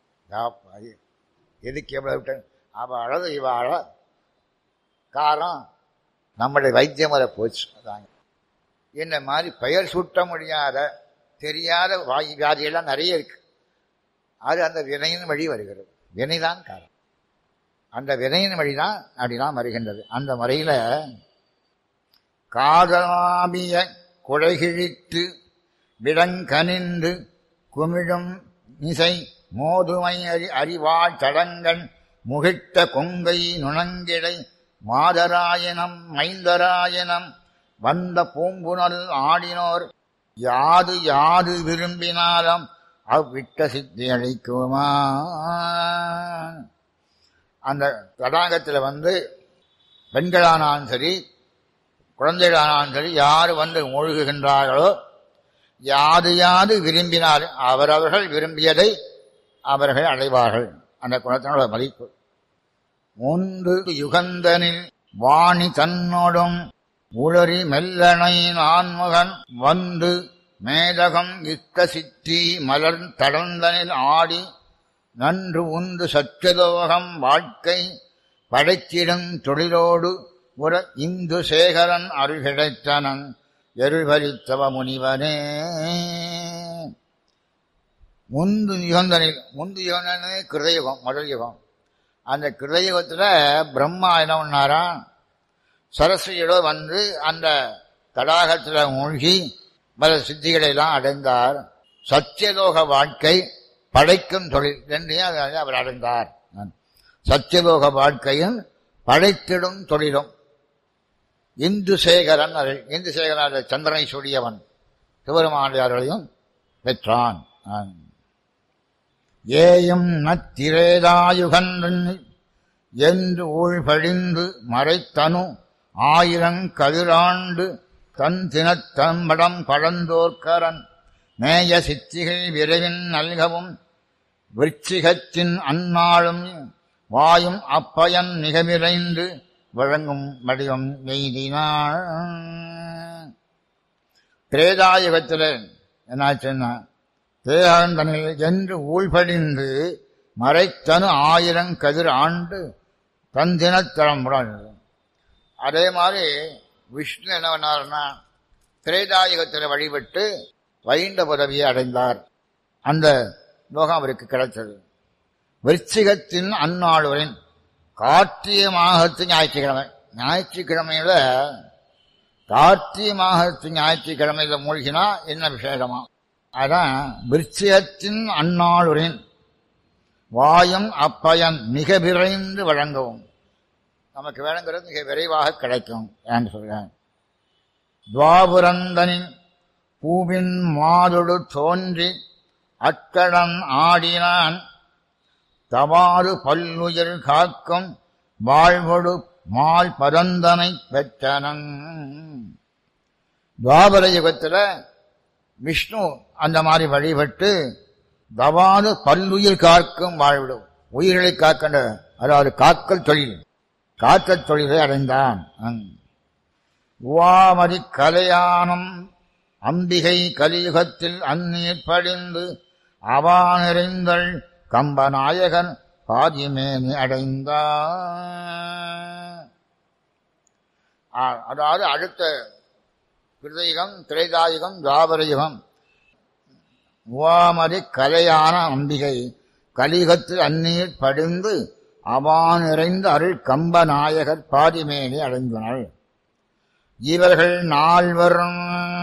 S2: எதுக்கு எவ்வளோ விட்டேன் அவள் அழகு இவ அழ காரணம் நம்முடைய வைத்தியம் வர போச்சு அதாங்க இந்த மாதிரி பெயர் சுட்ட முடியாத தெரியாத வாய் வியாதியெல்லாம் நிறைய இருக்கு அது அந்த வினையின் வழி வருகிறது வினைதான் காரணம் அந்த வினையின் வழிதான் அப்படிதான் வருகின்றது அந்த முறையில காதலாபிய குழைகிழித்து விடங்கனின்று குமிழும் இசை மோதுமை அறி அறிவாள் தடங்கள் முகிட்ட கொங்கை நுணங்கிடை மாதராயனம் மைந்தராயனம் வந்த பூங்குணல் ஆடினோர் யாது யாது விரும்பினாலும் அவ்விட்ட சித்தி அளிக்குமா அந்த தடாகத்தில் வந்து பெண்களானாலும் சரி குழந்தைகளானாலும் சரி யார் வந்து மூழ்குகின்றார்களோ யாது யாது விரும்பினால் அவரவர்கள் விரும்பியதை அவர்கள் அடைவார்கள் அந்த குணத்தினோட மதிப்பு மூன்று யுகந்தனில் வாணி தன்னோடும் உளறி மெல்லனை நான்முகன் வந்து மேதகம் இத்த சித்தி மலர் தடந்தனில் ஆடி நன்று உந்து சத்தியலோகம் வாழ்க்கை படைத்திடும் தொழிலோடு உர இந்து சேகரன் அருகிடைத்தனன் எருள்பலித்தவ முனிவனே முந்து யுகந்தனில் முந்து யுகந்தனே கிருதயுகம் முதல் யுகம் அந்த கிருதயுகத்தில் பிரம்மா என்ன பண்ணாரா சரஸ்வதியோட வந்து அந்த தடாகத்தில் மூழ்கி பல சித்திகளை எல்லாம் அடைந்தார் சத்தியலோக வாழ்க்கை படைக்கும் தொழில் ரெண்டையும் அவர் அடைந்தார் சத்தியலோக வாழ்க்கையும் படைத்திடும் தொழிலும் இந்து சேகரன் இந்து சேகரன் சந்திரனை சூடியவன் சிவருமாண்டியார்களையும் பெற்றான் ஏயும் நத்திரேதாயுகன் என்று ஊழ்பழிந்து மறைத்தனு ஆயிரங்கதிராண்டு தன் தினத்தம்படம் பழந்தோர்க்கரன் மேய சித்திகள் விரைவின் நல்கவும் விருச்சிகத்தின் அந்நாளும் வாயும் அப்பயன் மிக விரைந்து வழங்கும் வடிவம் எய்தினாள் திரேதாயுகத்தில் என்னாச்சுன்னா தேகாந்தனில் என்று ஊழ்படிந்து மறைத்தனு ஆயிரம் கதிர் ஆண்டு தன் தினத்தளம்புடன் அதே மாதிரி விஷ்ணு என்ன பண்ணார்னா திரேதாயுகத்தில் வழிபட்டு வைண்ட பதவியை அடைந்தார் அந்த லோகம் அவருக்கு கிடைத்தது விருச்சிகத்தின் அந்நாளுவரின் கார்த்திகை மாகத்து ஞாயிற்றுக்கிழமை ஞாயிற்றுக்கிழமையில கார்த்திகை மாகத்து ஞாயிற்றுக்கிழமையில மூழ்கினா என்ன விசேஷமா அதான் விருச்சிகத்தின் அந்நாளுரின் வாயும் அப்பயன் மிக விரைந்து வழங்கவும் நமக்கு வேணுங்கிறது மிக விரைவாக கிடைக்கும் என்று சொல்றேன் துவாபுரந்தனின் பூவின் மாதொடு தோன்றி அக்கடன் ஆடினான் தவாறு பல்லுயிர் காக்கும் வாழ்வொடு மால் பரந்தனை பெற்றனன் துவாபர யுகத்தில் விஷ்ணு அந்த மாதிரி வழிபட்டு தவாது பல்லுயிர் காக்கும் வாழ்விடும் உயிர்களை காக்கின்ற அதாவது காக்கல் தொழில் காக்கல் தொழிலை அடைந்தான் உவாமதி கலையானம் அம்பிகை கலியுகத்தில் அந்நீர் படிந்து அவா நிறைந்தள் கம்பநாயகன் பாதிமேனி அடைந்தான் அதாவது அடுத்த கிருதயுகம் திரைதாயுகம் துவாபரயுகம் உவாமதி கலையான அம்பிகை கலியுகத்தில் அந்நீர் படிந்து அவா நிறைந்த அருள் கம்பநாயகர் பாதிமேனி அடைந்தனர் இவர்கள் நால்வரும்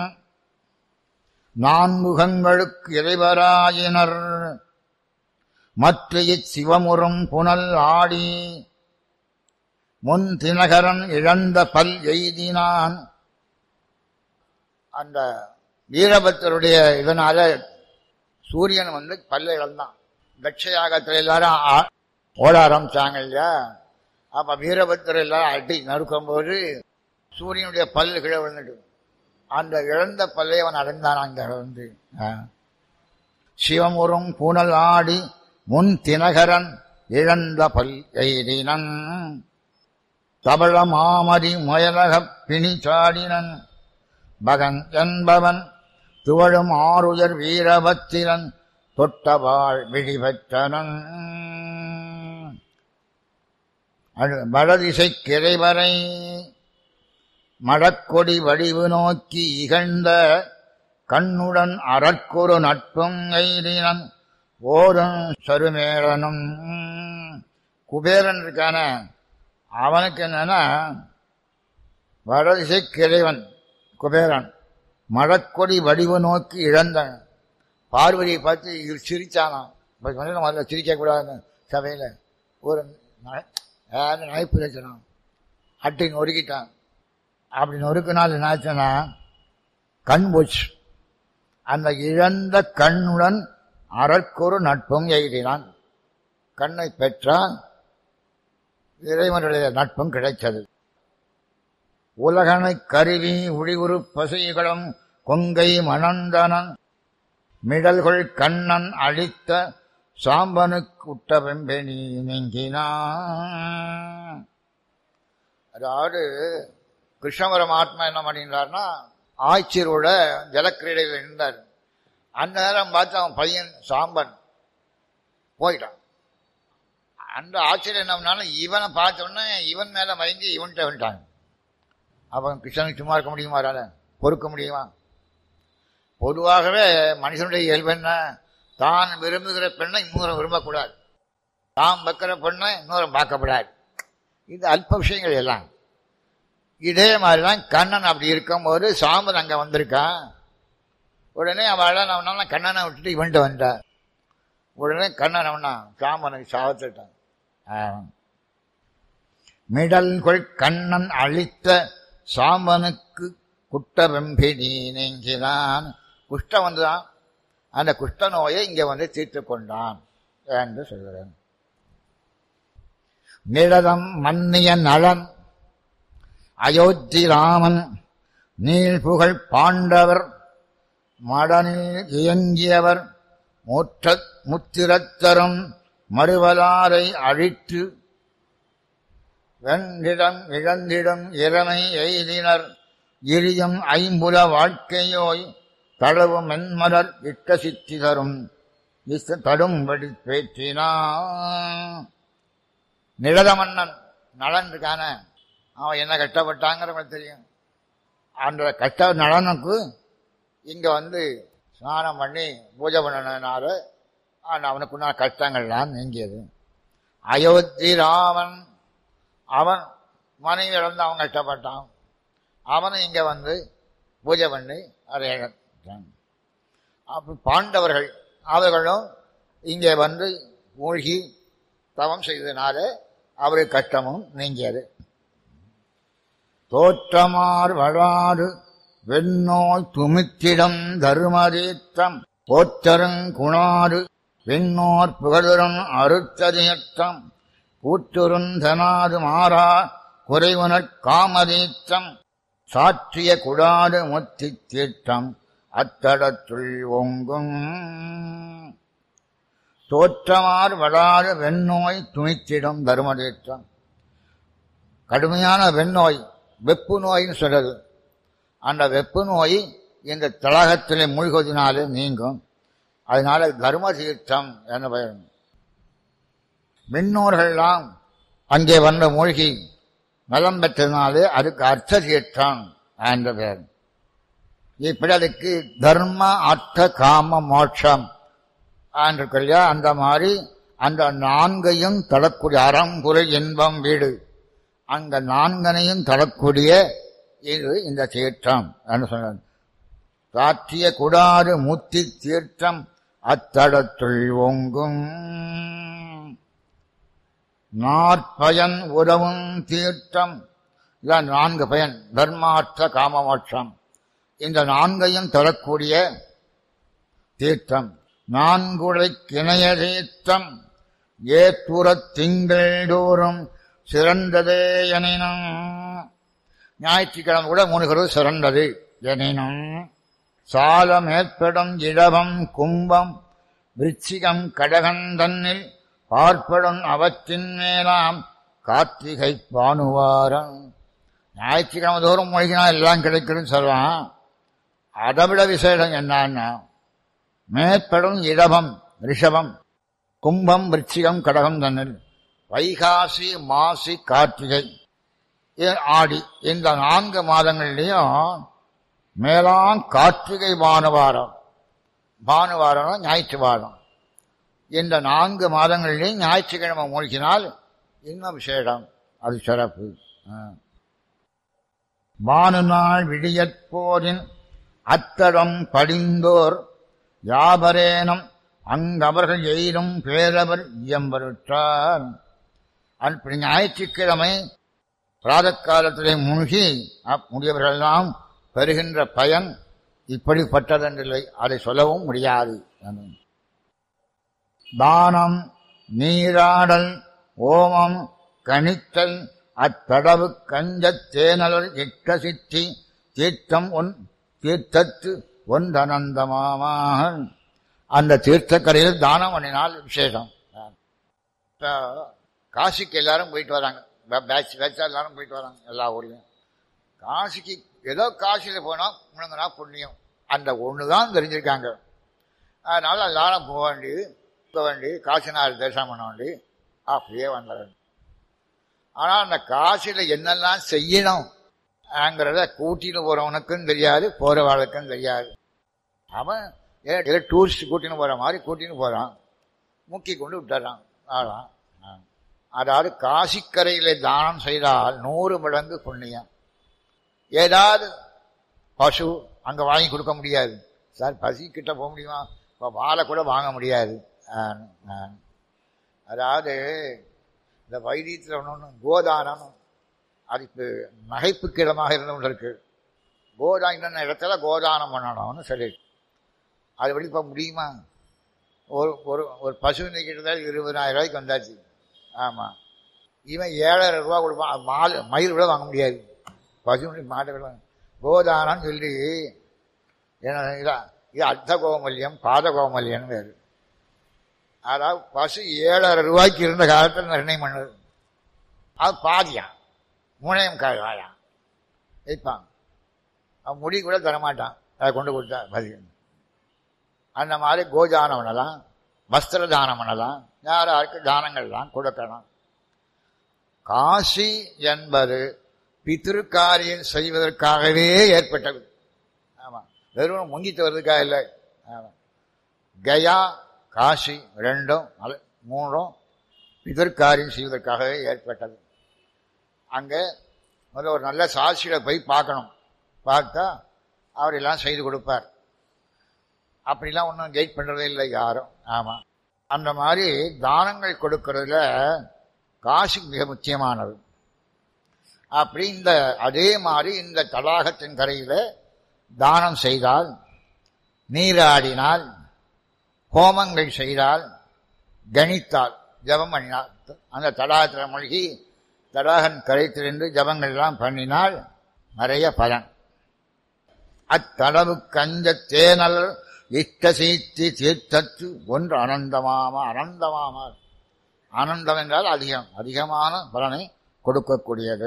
S2: நான்முகங்களுக்கு இறைவராயினர் மற்ற இச்சிவமுறும் புனல் ஆடி முன் தினகரன் இழந்த பல் எய்தினான் அந்த வீரபத்தருடைய இதனால சூரியன் வந்து பல்ல இழந்தான் தட்சயாகத்தில் எல்லாரும் ஓட ஆரம்பிச்சாங்க இல்லையா அப்ப வீரபத்தர் எல்லாரும் அடி நறுக்கும் போது சூரியனுடைய பல்லு கீழே விழுந்துட்டு அந்த இழந்த பல்லை அவன் அடைந்தான் அங்க வந்து சிவமுறும் பூனல் ஆடி முன் தினகரன் இழந்த பல் எய்தினன் தவள மாமதி முயலகப் பிணி சாடினன் பகன் என்பவன் துவழும் ஆறுயர் வீரபத்திரன் தொட்டவாள் விழிபெற்றனன் வடதிசை கிளைவரை மடக்கொடி வடிவு நோக்கி இகழ்ந்த கண்ணுடன் அறற்குறு நட்பும் எய்தினன் ஓரும் சருமேளனும் குபேரன் இருக்கான அவனுக்கு என்னன்னா வடதிசை கிளைவன் குபேரன் மழக்கொடி வடிவு நோக்கி இழந்தன் பார்வதியை பார்த்து இவர் சிரிச்சானாம் இப்ப சொன்னா முதல்ல சிரிக்கக்கூடாதுன்னு சபையில் ஒரு நகைப்பு வச்சினான் அட்டை நொறுக்கிட்டான் அப்படி நொறுக்கினால் என்னாச்சுன்னா கண் போச்சு அந்த இழந்த கண்ணுடன் அறக்கொரு நட்பும் எய்தினான் கண்ணை பெற்றான் இறைவனுடைய நட்பும் கிடைத்தது உலகனை கருவி உழிவுறு பசைகளும் கொங்கை மணந்தனன் மிடல்கள் கண்ணன் அழித்த சாம்பனுக்கு உட்ட வெம்பெனி நீங்கினான் அதாவது கிருஷ்ண பரமாத்மா என்ன பண்ணியிருந்தார்னா ஆட்சியரோட ஜலக்கிரீடையில் இருந்தார் அந்த நேரம் பார்த்து அவன் பையன் சாம்பன் போயிட்டான் அந்த ஆச்சரியம் என்ன பண்ணாலும் இவனை பார்த்த உடனே இவன் மேல மயங்கி இவன்கிட்ட வந்துட்டான் அவன் கிருஷ்ணனுக்கு சும்மா இருக்க முடியுமா அவரால பொறுக்க முடியுமா பொதுவாகவே மனுஷனுடைய இயல்பு என்ன தான் விரும்புகிற பெண்ணை இன்னொரு விரும்பக்கூடாது தான் வைக்கிற பெண்ணை இன்னொரு பார்க்கப்படாது இது அல்ப விஷயங்கள் எல்லாம் இதே மாதிரிதான் கண்ணன் அப்படி இருக்கும்போது சாம்பன் அங்க வந்திருக்கான் உடனே அவள் அவனால கண்ணனை விட்டுட்டு இவன்ட்டு வந்தான் உடனே கண்ணன் அவனா சாம்பனுக்கு சாவத்துட்டான் மிடல் கொள் கண்ணன் அழித்த சாம்பனுக்கு குட்ட வெம்பினி நீங்கினான் குஷ்டம் வந்துதான் அந்த குஷ்ட நோயை இங்க வந்து தீர்த்து கொண்டான் என்று சொல்கிறேன் நிழதம் மன்னிய நலன் அயோத்தி ராமன் நீள் புகழ் பாண்டவர் மடனில் இயங்கியவர் முற்ற முத்திரத்தரும் மறுவலாரை அழித்து வெண்டிடம் இழந்திடும் இறமை எய்தினர் இரியும் ஐம்புல வாழ்க்கையோய் தளவு மென்மலர் இட்ட சித்தி தரும் இச தடும்படி பேற்றினான் நிழத மன்னன் நலன் இருக்கான அவன் என்ன கஷ்டப்பட்டாங்கிறவங்க தெரியும் அந்த கஷ்ட நலனுக்கு இங்க வந்து ஸ்நானம் பண்ணி பூஜை பண்ணனால அவனுக்குண்டான கஷ்டங்கள்லாம் நீங்கியது அயோத்தி ராமன் அவன் மனைவி இழந்து அவன் கஷ்டப்பட்டான் அவனும் இங்க வந்து பூஜை பண்ணி அதை இழந்தான் அப்ப பாண்டவர்கள் அவர்களும் இங்கே வந்து மூழ்கி தவம் செய்ததுனால அவருக்கு கஷ்டமும் நீங்கியது தோற்றமார் வளாறு வெண்ணோய் துமித்திடம் தருமதீர்த்தம் போற்றருங்குணாறு வெண்ணோர் புகழுடன் அறுத்ததீர்த்தம் கூற்றுருந்தனாது மாறா குறைவுனற் காமதீர்த்தம் சாற்றிய குடாடு முத்தி தீர்த்தம் அத்தடத்துள் ஓங்கும் தோற்றமார் வளாறு வெண்ணோய் துணித்திடும் தருமதீர்த்தம் கடுமையான வெண்ணோய் வெப்பு நோய்னு சொல்றது அந்த வெப்பு நோய் இந்த தடாகத்திலே மூழ்குவதனாலே நீங்கும் அதனால தர்ம தீர்த்தம் என பெயர் விண்ணோர்கள்லாம் அங்கே வந்து மூழ்கி நலம் பெற்றதுனாலே அதுக்கு அர்த்த தீர்த்தம் என்ற பெயர் இப்படி அதுக்கு தர்ம அர்த்த காம மோட்சம் இல்லையா அந்த மாதிரி அந்த நான்கையும் தரக்கூடிய அறங்குறை இன்பம் வீடு அங்க நான்கனையும் தரக்கூடிய இது இந்த தீர்த்தம் என்று சொன்னார் சாற்றிய குடாறு முத்தி தீர்த்தம் அத்தடத்துள் ஓங்கும் நாற்பயன் உறவும் தீர்த்தம் இதான் நான்கு பயன் தர்மார்த்த காமமோட்சம் இந்த நான்கையும் தரக்கூடிய தீர்த்தம் நான்குடை கிணைய தீர்த்தம் ஏத்துறத் திங்கள் தோறும் சிறந்ததே எனினும் ஞாயிற்றுக்கிழமை கூட மூணு கருவு சிறந்தது எனினும் சாலம் ஏற்படும் இடவம் கும்பம் விருச்சிகம் கடகன் தன்னில் பார்ப்படும் அவற்றின் மேலாம் கார்த்திகை பானுவாரம் ஞாயிற்றுக்கிழமை தோறும் மொழிகினா எல்லாம் கிடைக்குதுன்னு சொல்றான் அதை விட விசேஷம் என்னன்னா மேற்படும் இடவம் ரிஷபம் கும்பம் விருச்சிகம் கடகம் தன்னில் வைகாசி மாசி கார்த்திகை ஆடி இந்த நான்கு மாதங்கள்லையும் மேலாம் கார்த்திகை பானுவாரம் பானுவாரம் ஞாயிற்று வாரம் இந்த நான்கு மாதங்களிலேயும் ஞாயிற்றுக்கிழமை மூழ்கினால் இன்னும் விசேடம் அது சிறப்பு பானு நாள் விடியற்போரின் அத்தடம் படிந்தோர் யாபரேனம் அங்கவர்கள் எயிலும் பேரவர் இயம்பருற்றார் அப்படி ஞாயிற்றுக்கிழமை பிராதக்காலத்திலே மூழ்கி முடியவர்களெல்லாம் பெறுகின்ற பயன் இப்படிப்பட்டதென்றில்லை அதை சொல்லவும் முடியாது தானம் நீராடல் ஓமம் கணித்தல் அத்தடவு கஞ்சத் தேனலர் இட்ட சித்தி தீர்த்தம் ஒன் தீர்த்தத்து ஒன்றனந்தமாக அந்த தீர்த்தக்கரையில் தானம் பண்ணினால் விசேஷம் இப்போ காசிக்கு எல்லாரும் போயிட்டு வராங்க பேட்ச் பேட்சா எல்லாரும் போயிட்டு வராங்க எல்லா ஊர்லையும் காசிக்கு ஏதோ காசியில் போனால் முழுங்கினா புண்ணியம் அந்த ஒன்று தான் தெரிஞ்சிருக்காங்க அதனால எல்லாரும் போக வேண்டி போக வேண்டி காசினார் தரிசனம் பண்ண வேண்டி அப்படியே வந்துடணும் ஆனால் அந்த காசியில் என்னெல்லாம் செய்யணும் ங்கிறத கூட்டின்னு போகிறவனுக்கும் தெரியாது போகிறவாளுக்கும் தெரியாது அவன் ஏதோ டூரிஸ்ட் கூட்டின்னு போகிற மாதிரி கூட்டின்னு போகிறான் முக்கி கொண்டு விட்டுறான் ஆளான் அதாவது காசிக்கரையில் தானம் செய்தால் நூறு மடங்கு புண்ணியம் ஏதாவது பசு அங்கே வாங்கி கொடுக்க முடியாது சார் பசி கிட்ட போக முடியுமா இப்போ வாழை கூட வாங்க முடியாது அதாவது இந்த வைத்தியத்தில் ஒன்று ஒன்று கோதானம் அது இப்போ நகைப்புக்கு இடமாக இருந்தவங்க இருக்கு கோதா இன்னொன்று இடத்துல கோதானம் பண்ணணும்னு சொல்லி அது வழி இப்போ முடியுமா ஒரு ஒரு ஒரு பசு கிட்டத்தட்ட இருபதாயிரம் ரூபாய்க்கு வந்தாச்சு ஆமாம் இவன் ஏழரை ரூபா கொடுப்பான் மால் மயில் கூட வாங்க முடியாது பசு மாட்டை கூட கோதானம்னு சொல்லி என்ன இதான் இது அர்த்த கோமல்யம் பாத கோமல்யம் வேறு அதாவது பசு ஏழரை ரூபாய்க்கு இருந்த காலத்தில் நிர்ணயம் பண்ணுது அது பாதியா மூணையும் காயா வைப்பான் அவன் முடி கூட தரமாட்டான் அதை கொண்டு கொடுத்தா பதி அந்த மாதிரி கோதானம் பண்ணலாம் வஸ்திர தானம் பண்ணலாம் யாராருக்கு தானங்கள்லாம் கொடுக்கலாம் காசி என்பது பித்திருக்காரியம் செய்வதற்காகவே ஏற்பட்டது ஆமாம் வெறும் முங்கிட்டு வர்றதுக்காக இல்லை ஆமாம் கயா காசி ரெண்டும் மூணும் பிதற்காரியம் செய்வதற்காகவே ஏற்பட்டது அங்கே முதல்ல ஒரு நல்ல சாட்சியில போய் பார்க்கணும் பார்த்தா அவர் எல்லாம் செய்து கொடுப்பார் அப்படிலாம் ஒன்றும் கெயிட் பண்ணுறதே இல்லை யாரும் ஆமாம் அந்த மாதிரி தானங்கள் கொடுக்கறதுல காசு மிக முக்கியமானது அப்படி இந்த அதே மாதிரி இந்த தடாகத்தின் கரையில் தானம் செய்தால் நீராடினால் ஹோமங்கள் செய்தால் கணித்தால் ஜபம் பண்ணினால் அந்த தடாகத்தில் மூழ்கி தடாகன் கரைத்திலிருந்து ஜபங்கள் எல்லாம் பண்ணினால் நிறைய பலன் அத்தளவு கஞ்ச தேனல் இஷ்ட சீத்தி தீர்த்தத்து ஒன்று அனந்தமாம அனந்தமாம ஆனந்தம் என்றால் அதிகம் அதிகமான பலனை கொடுக்கக்கூடியது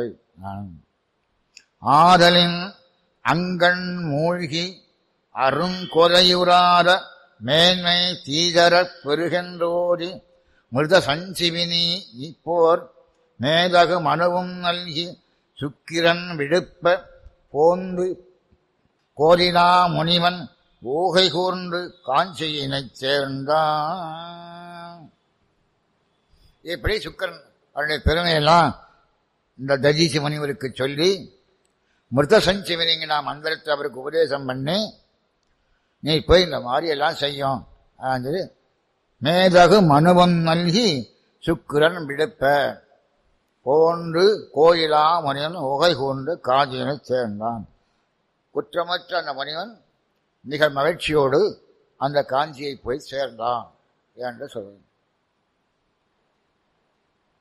S2: ஆதலின் அங்கண் மூழ்கி அருங்கொலையுறாத மேன்மை தீதரப் பெருகென்றோதி மிருத சஞ்சிவினி இப்போர் மேதகு மனுவும் நல்கி சுக்கிரன் விடுப்ப போந்து கோரிலா முனிவன் ஊகை கூர்ந்து காஞ்சியினைச் சேர்ந்தான் இப்படி சுக்கரன் அவருடைய பெருமையெல்லாம் இந்த தஜீசி முனிவருக்கு சொல்லி மிருத சஞ்சீவனிங்க மந்திரத்தை அவருக்கு உபதேசம் பண்ணி நீ போய் இந்த மாதிரி எல்லாம் செய்யும் சொல்லி மேதகு மனுவம் நல்கி சுக்கிரன் விடுப்ப போன்று கோயிலா முனிவன் உகை கூர்ந்து காஞ்சியினை சேர்ந்தான் குற்றமற்ற அந்த முனிவன் மிக மகிழ்ச்சியோடு அந்த காஞ்சியை போய் சேர்ந்தான் என்று சொல்வேன்